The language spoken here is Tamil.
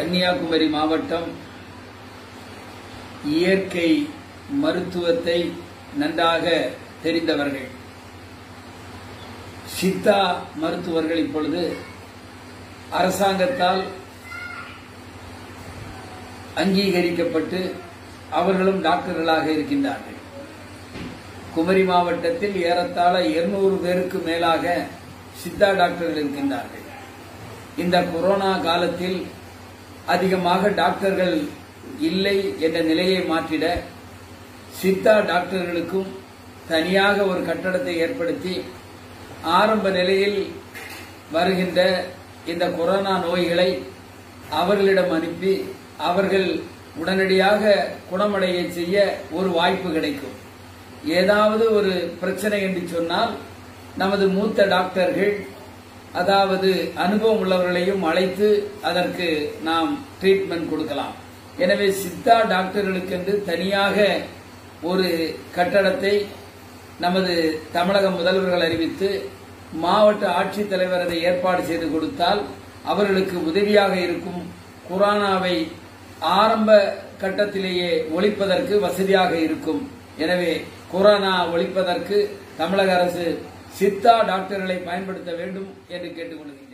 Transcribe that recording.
கன்னியாகுமரி மாவட்டம் இயற்கை மருத்துவத்தை நன்றாக தெரிந்தவர்கள் சித்தா மருத்துவர்கள் இப்பொழுது அரசாங்கத்தால் அங்கீகரிக்கப்பட்டு அவர்களும் டாக்டர்களாக இருக்கின்றார்கள் குமரி மாவட்டத்தில் ஏறத்தாழ இருநூறு பேருக்கு மேலாக சித்தா டாக்டர்கள் இருக்கின்றார்கள் இந்த கொரோனா காலத்தில் அதிகமாக டாக்டர்கள் இல்லை என்ற நிலையை மாற்றிட சித்தா டாக்டர்களுக்கும் தனியாக ஒரு கட்டடத்தை ஏற்படுத்தி ஆரம்ப நிலையில் வருகின்ற இந்த கொரோனா நோய்களை அவர்களிடம் அனுப்பி அவர்கள் உடனடியாக குணமடைய செய்ய ஒரு வாய்ப்பு கிடைக்கும் ஏதாவது ஒரு பிரச்சனை என்று சொன்னால் நமது மூத்த டாக்டர்கள் அதாவது அனுபவம் உள்ளவர்களையும் அழைத்து அதற்கு நாம் ட்ரீட்மெண்ட் கொடுக்கலாம் எனவே சித்தா டாக்டர்களுக்கென்று தனியாக ஒரு கட்டடத்தை நமது தமிழக முதல்வர்கள் அறிவித்து மாவட்ட ஆட்சித்தலைவர் அதை ஏற்பாடு செய்து கொடுத்தால் அவர்களுக்கு உதவியாக இருக்கும் கொரோனாவை ஆரம்ப கட்டத்திலேயே ஒழிப்பதற்கு வசதியாக இருக்கும் எனவே கொரோனா ஒழிப்பதற்கு தமிழக அரசு சித்தா டாக்டர்களை பயன்படுத்த வேண்டும் என்று கேட்டுக்கொள்கிறேன்